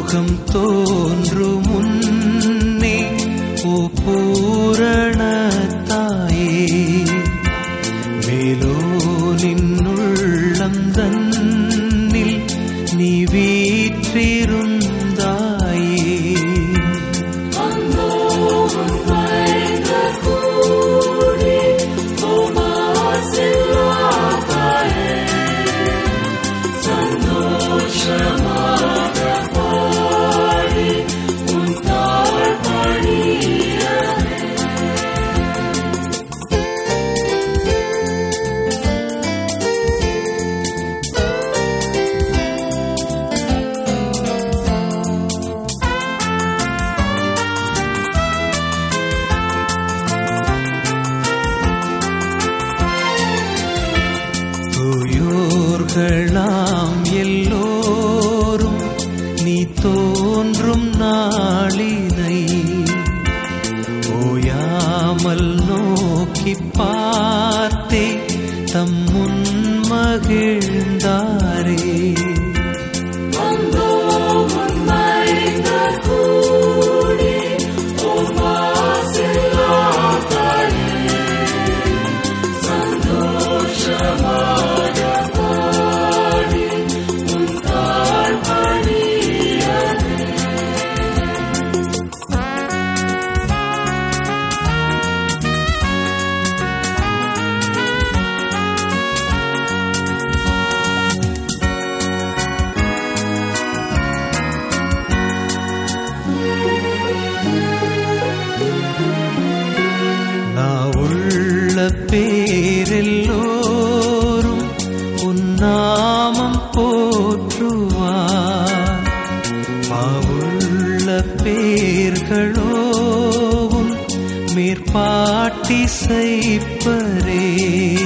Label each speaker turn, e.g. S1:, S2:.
S1: லோகம் தோன்று முன்னே ஓ பூரண தாயே மேலோ நின்னுள்ளம் தன்னில் நீ வீற்றிருந்தாயே தூயோர்களாம் எல்லோரும் நீ தோன்றும் நாளினை ஓயாமல் நோக்கி பார்த்தே தம் முன் மகிழ்ந்தாரே நான் உள்ள பேரெல்லோரும் உன் நாமம் போற்றுவார் பாவுள்ள பேர்களோவும் மேற்பாட்டி செய்ப்பரே